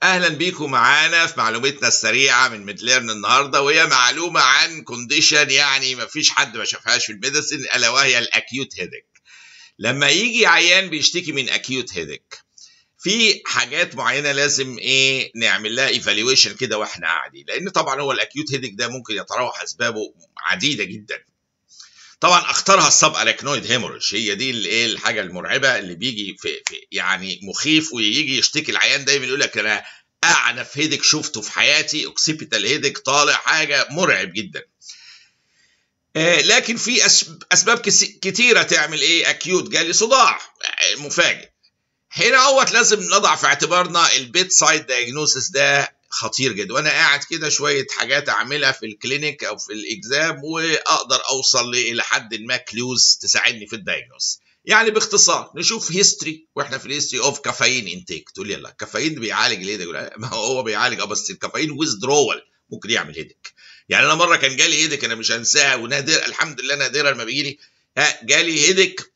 اهلا بيكم معانا في معلومتنا السريعه من ميدليرن النهارده وهي معلومه عن كونديشن يعني ما فيش حد ما شافهاش في الميديسن الا وهي الاكيوت هيدك لما يجي عيان بيشتكي من اكيوت هيدك في حاجات معينه لازم ايه نعمل لها ايفالويشن كده واحنا قاعدين لان طبعا هو الاكيوت هيدك ده ممكن يتراوح اسبابه عديده جدا طبعا اختارها السب اركنويد هيموريج هي دي الايه الحاجه المرعبه اللي بيجي في, في يعني مخيف ويجي يشتكي العيان دايما يقول لك انا اعنف هيدك شفته في حياتي اوكسيبيتال هيدك طالع حاجه مرعب جدا آه لكن في اسباب كتيره تعمل ايه اكيوت جالي صداع مفاجئ هنا اهوت لازم نضع في اعتبارنا البيت سايد دايجنوسيس ده خطير جدا وانا قاعد كده شويه حاجات اعملها في الكلينيك او في الاكزام واقدر اوصل الى حد ما كلوز تساعدني في الدايجنوز يعني باختصار نشوف هيستوري واحنا في الهيستوري اوف كافيين انتيك تقول لي لا الكافيين بيعالج الهيدك ما هو بيعالج اه بس الكافيين ويزدرول ممكن يعمل هيدك يعني انا مره كان جالي هيدك انا مش هنساها ونادر الحمد لله نادرا ما بيجي لي جالي هيدك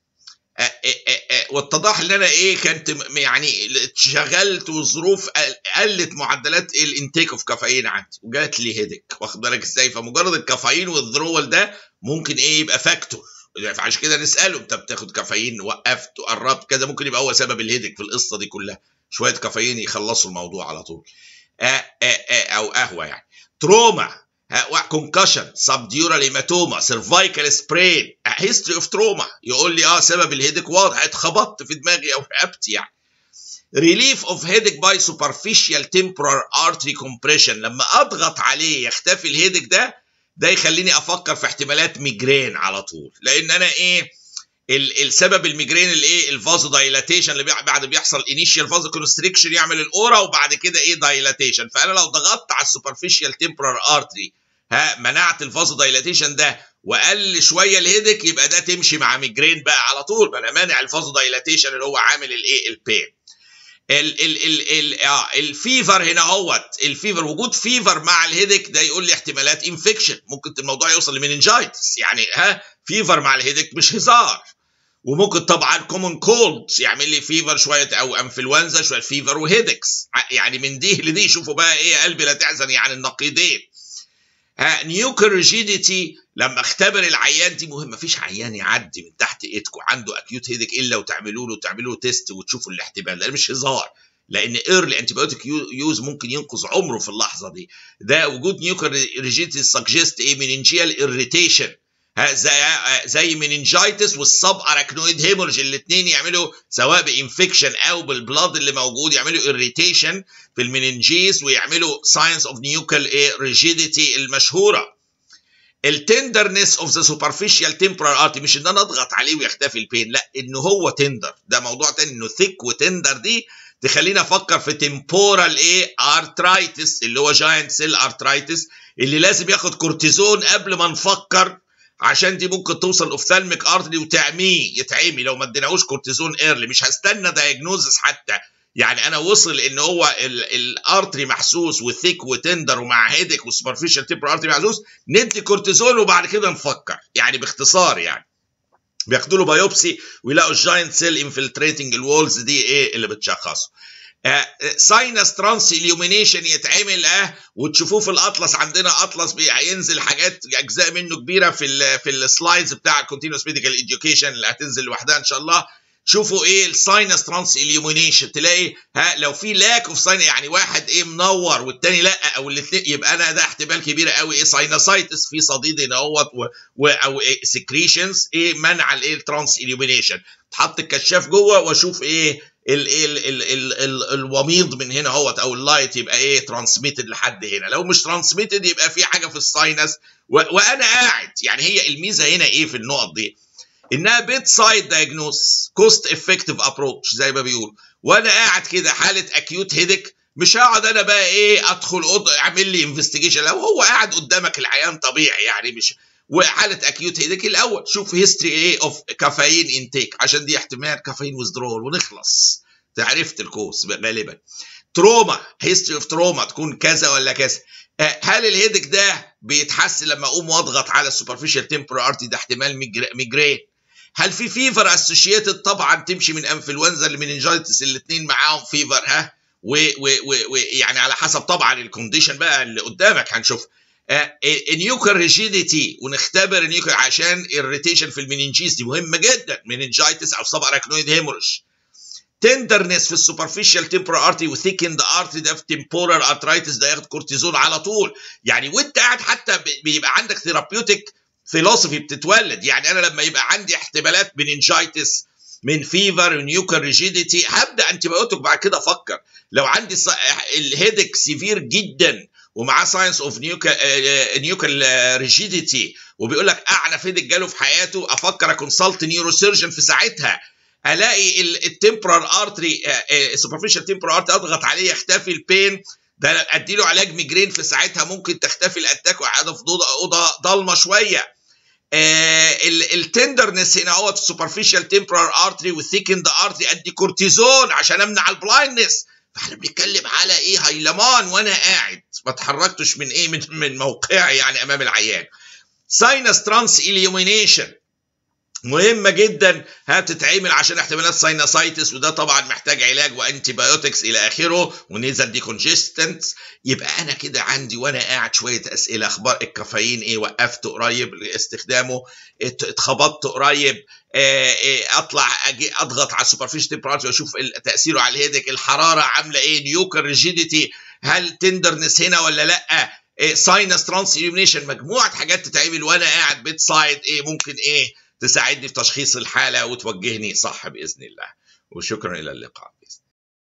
واتضح ان انا ايه كنت يعني اتشغلت وظروف قلت معدلات الانتيك اوف كافيين عندي وجات لي هيدك واخد بالك ازاي فمجرد الكافيين والذرول ده ممكن ايه يبقى فاكتور فعشان كده نساله انت بتاخد كافيين وقفت وقربت كذا ممكن يبقى هو سبب الهيدك في القصه دي كلها شويه كافيين يخلصوا الموضوع على طول آآ آآ او قهوه يعني تروما كونكشن سبديورال هيماتوما سيرفايكال سبرين هيستوري اوف تروما يقول لي اه سبب الهيدك واضح اتخبطت في دماغي او رقبتي يعني ريليف اوف هيدك باي سوبرفيشال تمبرال ارتري كومبريشن لما اضغط عليه يختفي الهيدك ده ده يخليني افكر في احتمالات ميجرين على طول لان انا ايه السبب الميجرين الايه الفازو دايلاتيشن اللي بعد بيحصل انيشال فازو كونستريكشن يعمل الاورا وبعد كده ايه دايلاتيشن فانا لو ضغطت على السوبرفيشال تمبرال ارتري ها منعت الفازو دايلاتيشن ده وقل شويه الهيدك يبقى ده تمشي مع ميجرين بقى على طول ما انا مانع الفازو دايلاتيشن اللي هو عامل الايه البين ال ال ال ال اه الفيفر هنا اهوت الفيفر وجود فيفر مع الهيدك ده يقول لي احتمالات انفكشن ممكن الموضوع يوصل لمننجايتس يعني ها فيفر مع الهيدك مش هزار وممكن طبعا كومون كولد يعمل لي فيفر شويه او انفلونزا شويه فيفر وهيدكس يعني من دي لدي شوفوا بقى ايه قلبي لا تحزن يعني النقيضين نيوكل ريجيديتي لما اختبر العيان دي مهم مفيش عيان يعدي من تحت ايدكم عنده اكيوت هيدك الا وتعملوا له تعملوا له تيست وتشوفوا الاحتمال ده مش هزار لان ايرلي انتيبيوتيك يوز ممكن ينقذ عمره في اللحظه دي ده وجود نيوكل ريجيديتي سجست ايه مننجيال اريتيشن زي زي مننجايتس والسب اراكنويد هيمورج الاثنين يعملوا سواء بانفكشن او بالبلاد اللي موجود يعملوا اريتيشن في المننجيز ويعملوا ساينس اوف نيوكل ريجيديتي المشهوره التندرنس اوف ذا سوبرفيشال تمبرال ارتي مش ان انا اضغط عليه ويختفي البين لا ان هو تندر ده موضوع تاني انه ثيك وتندر دي تخلينا افكر في تمبورال ايه ارترايتس اللي هو جاينت سيل ارترايتس اللي لازم ياخد كورتيزون قبل ما نفكر عشان دي ممكن توصل اوفثالميك ارتري وتعميه يتعمي لو ما اديناهوش كورتيزون ايرلي مش هستنى دايجنوزس حتى يعني انا وصل ان هو الارتري محسوس وثيك وتندر ومع هيدك وسوبرفيشال تيبر ارتري محسوس ندي كورتيزون وبعد كده نفكر يعني باختصار يعني بياخدوا له بايوبسي ويلاقوا الجاينت سيل انفلتريتنج الوولز دي ايه اللي بتشخصه ساينس ترانس اليومينيشن يتعمل اه وتشوفوه في الاطلس عندنا اطلس هينزل حاجات اجزاء منه كبيره في ال في السلايدز بتاع الكونتينوس ميديكال اديوكيشن اللي هتنزل لوحدها ان شاء الله شوفوا ايه الساينس ترانس اليومينيشن تلاقي ها لو في لاك اوف ساين يعني واحد ايه منور والتاني لا او الاثنين يبقى انا ده احتمال كبير قوي ايه ساينسايتس في صديد هنا اهوت او إيه سكريشنز ايه منع الايه الترانس اليومينيشن تحط الكشاف جوه واشوف ايه ال ال ال ال ال الوميض من هنا اهوت او اللايت يبقى ايه ترانسميتد لحد هنا لو مش ترانسميتد يبقى في حاجه في الساينس وانا قاعد يعني هي الميزه هنا ايه في النقط دي انها بيت سايد دايجنوس كوست افكتيف ابروتش زي ما بيقول وانا قاعد كده حاله اكيوت هيدك مش هقعد انا بقى ايه ادخل اوضه اعمل لي انفستيجيشن لو هو قاعد قدامك العيان طبيعي يعني مش وحاله اكيوت هيدك الاول شوف هيستوري ايه اوف كافيين انتيك عشان دي احتمال كافيين ويزدرول ونخلص عرفت الكوس غالبا تروما هيستوري اوف تروما تكون كذا ولا كذا هل الهيدك ده بيتحسن لما اقوم واضغط على السوبرفيشال تمبرال ارتي ده احتمال ميجرين هل في فيفر اسوشيتد طبعا تمشي من انفلونزا لمننجايتس الاثنين معاهم فيفر ها ويعني على حسب طبعا الكونديشن بقى اللي قدامك هنشوف النيوكر ريجيديتي ونختبر النيوكر عشان الريتيشن في المننجيز دي مهمه جدا مننجايتس او سب اراكنويد هيموريج تندرنس في السوبرفيشال تمبرال ارتري وثيكند ارتري ده في تمبورال ارترايتس ده ياخد كورتيزون على طول يعني وانت قاعد حتى بيبقى عندك ثيرابيوتيك فيلوسفي بتتولد يعني انا لما يبقى عندي احتمالات مننجايتس من فيفر ونيوكر ريجيديتي هبدا انتيبيوتيك بعد كده افكر لو عندي الهيدك سيفير جدا ومعاه ساينس اوف نيوكل ريجيديتي وبيقول لك اعنف هيدك جاله في حياته افكر اكونسلت نيورو سيرجن في ساعتها الاقي التمبرال ارتري سوبرفيشال تمبرال ارتري اضغط عليه يختفي البين ده ادي له علاج ميجرين في ساعتها ممكن تختفي الاتاك وقاعده في اوضه ضلمه شويه آه التندرنس هنا هو في السوبرفيشال تمبرال ارتري والثيكند ارتري ادي كورتيزون عشان امنع البلايندنس فاحنا بنتكلم على ايه هيلمان وانا قاعد ما اتحركتش من ايه من, من موقعي يعني امام العيان ساينس ترانس اليومينيشن مهمه جدا هتتعمل عشان احتمالات سايناسايتس وده طبعا محتاج علاج وانتي بايوتكس الى اخره ونيزل ديكونجستنت يبقى انا كده عندي وانا قاعد شويه اسئله اخبار الكافيين ايه وقفت قريب استخدامه اتخبطت قريب اطلع اجي اضغط على السوبرفيشال تمبراتشر واشوف تاثيره على الهيدك الحراره عامله ايه نيوكر ريجيديتي هل تندرنس هنا ولا لا ساينس ترانس اليومينيشن مجموعه حاجات تتعمل وانا قاعد بيت سايد ايه ممكن ايه تساعدني في تشخيص الحاله وتوجهني صح باذن الله وشكرا الى اللقاء بإذن